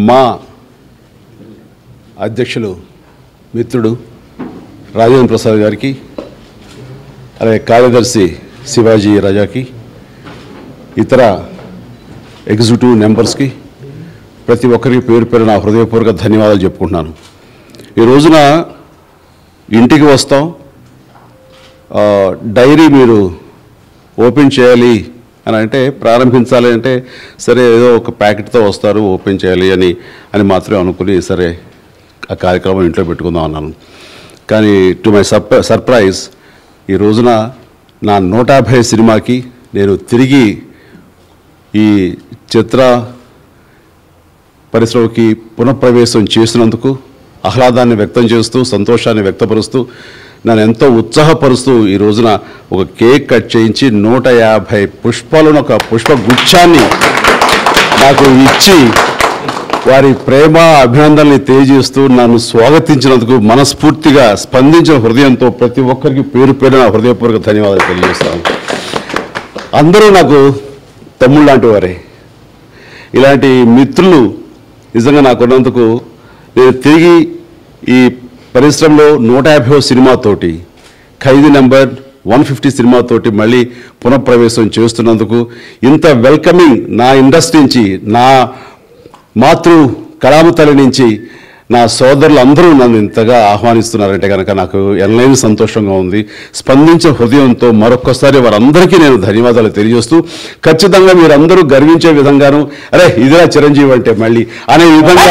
మా అధ్యక్షులు మిత్రుడు రాజేంద్ర ప్రసాద్ గారికి అలాగే కార్యదర్శి శివాజీ రాజాకి ఇతర ఎగ్జిక్యూటివ్ మెంబర్స్కి ప్రతి ఒక్కరికి పేరు పేరు నా హృదయపూర్వక ధన్యవాదాలు చెప్పుకుంటున్నాను ఈ రోజున ఇంటికి వస్తాం ఆ, డైరీ మీరు ఓపెన్ చేయాలి అని అంటే ప్రారంభించాలి అంటే సరే ఏదో ఒక ప్యాకెట్తో వస్తారు ఓపెన్ చేయాలి అని అని మాత్రమే అనుకుని సరే ఆ కార్యక్రమం ఇంట్లో పెట్టుకుందాం అన్నాను కానీ టు మై సర్ప సర్ప్రైజ్ ఈ రోజున నా నూట యాభై సినిమాకి నేను తిరిగి ఈ చిత్ర పరిశ్రమకి పునఃప్రవేశం చేసినందుకు ఆహ్లాదాన్ని వ్యక్తం చేస్తూ సంతోషాన్ని వ్యక్తపరుస్తూ నన్ను ఎంతో ఉత్సాహపరుస్తూ ఈ రోజున ఒక కేక్ కట్ చేయించి నూట యాభై పుష్పాలను ఒక పుష్ప గుచ్చాన్ని నాకు ఇచ్చి వారి ప్రేమ అభినందనల్ని తెలియజేస్తూ నన్ను స్వాగతించినందుకు మనస్ఫూర్తిగా స్పందించిన హృదయంతో ప్రతి ఒక్కరికి పేరు పేరు నా హృదయపూర్వక ధన్యవాదాలు తెలియజేస్తాను అందరూ నాకు తమ్ముళ్ళు లాంటి వారే ఇలాంటి మిత్రులు నిజంగా నాకున్నందుకు నేను తిరిగి ఈ పరిశ్రమలో నూట యాభై సినిమాతోటి ఖైదీ నెంబర్ వన్ ఫిఫ్టీ సినిమాతోటి మళ్ళీ పునఃప్రవేశం చేస్తున్నందుకు ఇంత వెల్కమింగ్ నా ఇండస్ట్రీ నుంచి నా మాతృ కళామ తల్లి నుంచి నా సోదరులు అందరూ నన్ను ఇంతగా ఆహ్వానిస్తున్నారంటే కనుక నాకు ఎనలేని సంతోషంగా ఉంది స్పందించిన హృదయంతో మరొక్కసారి వారందరికీ నేను ధన్యవాదాలు తెలియజేస్తూ ఖచ్చితంగా మీరందరూ గర్వించే విధంగాను అరే ఇదిరా చిరంజీవి అంటే మళ్ళీ అనే విధంగా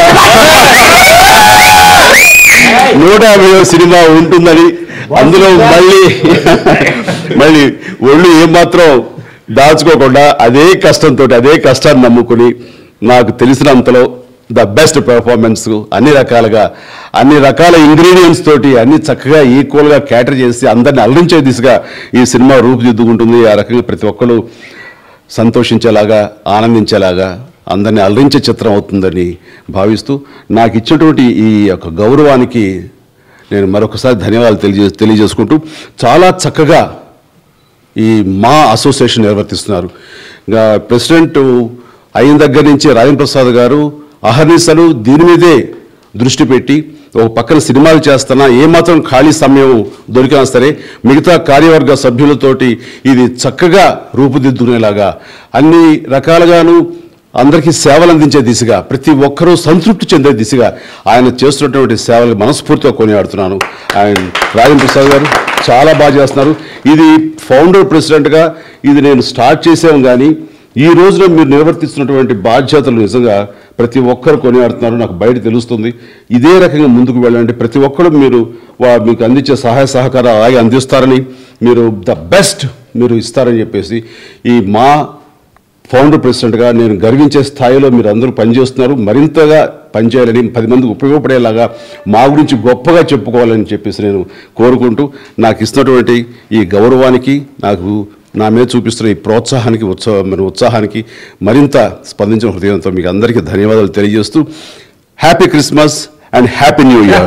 నూట యాభై సినిమా ఉంటుందని అందులో మళ్ళీ మళ్ళీ ఒళ్ళు ఏమాత్రం దాచుకోకుండా అదే కష్టంతో అదే కష్టాన్ని నమ్ముకుని నాకు తెలిసినంతలో ద బెస్ట్ పెర్ఫార్మెన్స్ అన్ని రకాలుగా అన్ని రకాల ఇంగ్రీడియంట్స్ తోటి అన్ని చక్కగా ఈక్వల్గా క్యాటర్ చేసి అందరిని అలరించే దిశగా ఈ సినిమా రూపుదిద్దుకుంటుంది ఆ రకంగా ప్రతి ఒక్కరు సంతోషించేలాగా ఆనందించేలాగా అందరినీ అలరించే చిత్రం అవుతుందని భావిస్తూ నాకు ఇచ్చినటువంటి ఈ యొక్క గౌరవానికి నేను మరొకసారి ధన్యవాదాలు తెలియజే తెలియజేసుకుంటూ చాలా చక్కగా ఈ మా అసోసియేషన్ నిర్వర్తిస్తున్నారు ఇంకా ప్రెసిడెంట్ అయిన దగ్గర నుంచి రాజేంద్ర ప్రసాద్ గారు అహర్నిశలు దీని మీదే దృష్టి పెట్టి ఒక పక్కన సినిమాలు చేస్తున్నా ఏమాత్రం ఖాళీ సమయం దొరికినా సరే మిగతా కార్యవర్గ సభ్యులతోటి ఇది చక్కగా రూపుదిద్దుకునేలాగా అన్ని రకాలుగాను అందరికీ సేవలు అందించే దిశగా ప్రతి ఒక్కరూ సంతృప్తి చెందే దిశగా ఆయన చేస్తున్నటువంటి సేవలు మనస్ఫూర్తిగా కొనియాడుతున్నాను ఆయన రాజేంద్ర ప్రసాద్ గారు చాలా బాగా చేస్తున్నారు ఇది ఫౌండర్ ప్రెసిడెంట్గా ఇది నేను స్టార్ట్ చేసాము కానీ ఈ రోజున మీరు నిర్వర్తిస్తున్నటువంటి బాధ్యతలు నిజంగా ప్రతి ఒక్కరు కొనియాడుతున్నారు నాకు బయట తెలుస్తుంది ఇదే రకంగా ముందుకు వెళ్ళాలంటే ప్రతి ఒక్కరు మీరు వా- మీకు అందించే సహాయ సహకారాలు అలాగే అందిస్తారని మీరు ద బెస్ట్ మీరు ఇస్తారని చెప్పేసి ఈ మా ఫౌండర్ ప్రెసిడెంట్గా నేను గర్వించే స్థాయిలో మీరు అందరూ పనిచేస్తున్నారు మరింతగా పనిచేయాలని పది మందికి ఉపయోగపడేలాగా మా గురించి గొప్పగా చెప్పుకోవాలని చెప్పేసి నేను కోరుకుంటూ నాకు ఇస్తున్నటువంటి ఈ గౌరవానికి నాకు నా మీద చూపిస్తున్న ఈ ప్రోత్సాహానికి ఉత్సాహ మరి ఉత్సాహానికి మరింత స్పందించిన హృదయంతో మీకు అందరికీ ధన్యవాదాలు తెలియజేస్తూ happy Christmas and happy new year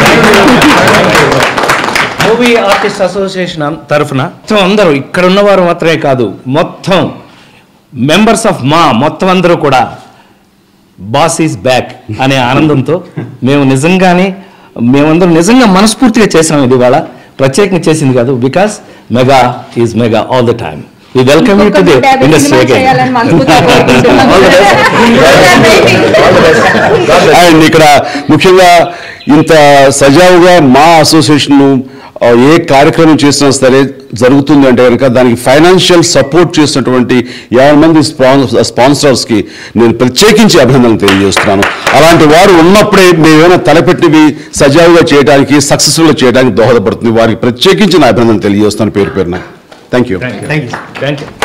movie artist association అన్- తరఫున మొత్తం అందరూ ఇక్కడ ఉన్నవారు మాత్రమే కాదు మొత్తం మెంబర్స్ ఆఫ్ మా మొత్తం అందరూ కూడా బాస్ ఈజ్ బ్యాక్ అనే ఆనందంతో మేము నిజంగానే మేమందరం నిజంగా మనస్ఫూర్తిగా చేసాం ఇది ఇవాళ ప్రత్యేకంగా చేసింది కాదు because mega is mega all the time we welcome you to the ఇంకొక ఇండస్ట్రీ సినిమా చేయాలని మనస్ఫూర్తిగా కోరుకుంటున్నాం. అండ్ ఇక్కడ ముఖ్యంగా ఇంత సజావుగా మా అసోసియేషన్ ఆ, ఏ కార్యక్రమం చేసినా సరే జరుగుతుంది అంటే కనుక దానికి ఫైనాన్షియల్ సపోర్ట్ చేసినటువంటి యాభై మంది స్పాన్సర్స్కి నేను ప్రత్యేకించి అభినందనలు తెలియజేస్తున్నాను అలాంటి వారు ఉన్నప్పుడే మేము ఏమైనా తలపెట్టివి సజావుగా చేయడానికి సక్సెస్ఫుల్గా చేయడానికి దోహదపడుతుంది వారికి ప్రత్యేకించి నా అభినందనలు తెలియజేస్తాను పేరు పేరున thank you thank you thank you